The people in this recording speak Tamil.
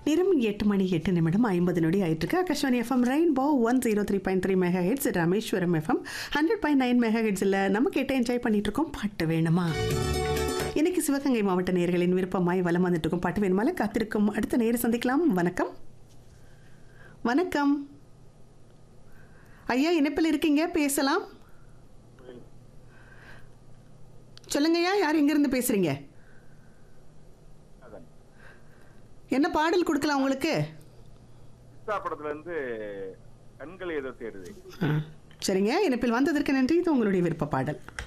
நேரம் எட்டு மணி எட்டு நிமிடம் ஐம்பது நொடி ஆயிட்டிருக்கு Akashvani FM rainbow one zero three point three mega hertz Rameswaram FM hundred point nine mega ஹெட்ஸில் நம்ம கேட்டு என்ஜாய் பண்ணிட்டு இருக்கோம் பாட்டு வேணுமா இன்னைக்கு சிவகங்கை மாவட்ட நேர்களின் விருப்பமாய் வலம் வந்துட்டு இருக்கும் பாட்டு வேணுமால காத்திருக்கும் அடுத்த நேர சந்திக்கலாம் வணக்கம் வணக்கம் ஐயா இணைப்பில் இருக்கீங்க பேசலாம் சொல்லுங்கய்யா யார் எங்கேருந்து பேசுறீங்க அதான். என்ன பாடல் கொடுக்கலாம் உங்களுக்கு சித்தா படத்துல இருந்து கண்கள் ஏதோ தேடுது ஆ, சரிங்க இணைப்பில் வந்ததற்கு நன்றி இது உங்களுடைய விருப்ப பாடல்